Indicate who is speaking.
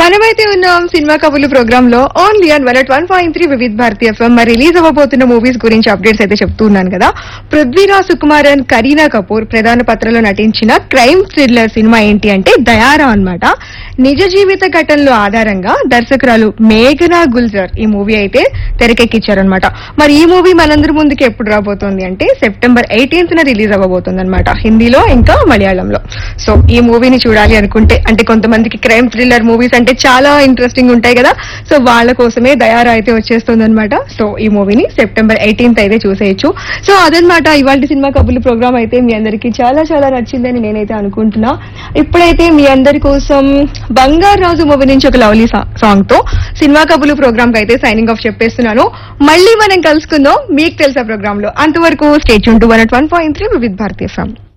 Speaker 1: మనమైతే ఉన్నాం సినిమా కబుర్లు ప్రోగ్రామ్ లో only and one one point three Vividh Bharati FM మరి రిలీజ్ అవ్వబోతున్న మూవీస్ గురించి అప్డేట్స్ అయితే చెప్తూ ఉన్నాను కదా పృథ్వీరాజ్ సుకుమార్ అండ్ కరీనా కపూర్ ప్రధాన పాత్రలో నటించిన క్రైమ్ థ్రిల్లర్ సినిమా ఏంటి అంటే దయారా అన్నమాట నిజ జీవిత ఘటనలు ఆధారంగా దర్శకురాలు మేఘనా గుల్జర్ ఈ మూవీ అయితే తెరకెక్కించారనమాట మరి ఈ మూవీ మనందరి ముందుకి ఎప్పుడు రాబోతోంది అంటే సెప్టెంబర్ ఎయిటీన్త్ న రిలీజ్ అవ్వబోతుంది అనమాట హిందీలో ఇంకా మలయాళంలో సో ఈ మూవీని చూడాలి అనుకుంటే అంటే కొంతమందికి క్రైమ్ థ్రిల్లర్ మూవీస్ అంటే చాలా ఇంట్రెస్టింగ్ ఉంటాయి కదా సో వాళ్ళ కోసమే దయారా అయితే వచ్చేస్తుంది అనమాట సో ఈ మూవీని సెప్టెంబర్ ఎయిటీన్త్ అయితే చూసేయచ్చు సో అదనమాట ఇవాళ సినిమా కబుర్లు ప్రోగ్రామ్ అయితే మీ అందరికి చాలా చాలా నచ్చిందని నేనైతే అనుకుంటున్నా ఇప్పుడైతే మీ అందరి కోసం బంగారు రాజు మూవీ నుంచి ఒక లవ్లీ సాంగ్ తో సినిమా కబుర్లు ప్రోగ్రామ్ కి అయితే సైనింగ్ ఆఫ్ చెప్పేస్తున్నాను మళ్ళీ మనం కలుసుకుందాం మీకు తెలుసా ప్రోగ్రామ్ లో అంతవరకు stay tuned to one one point three with భారతీయ ఫ్యామిలీ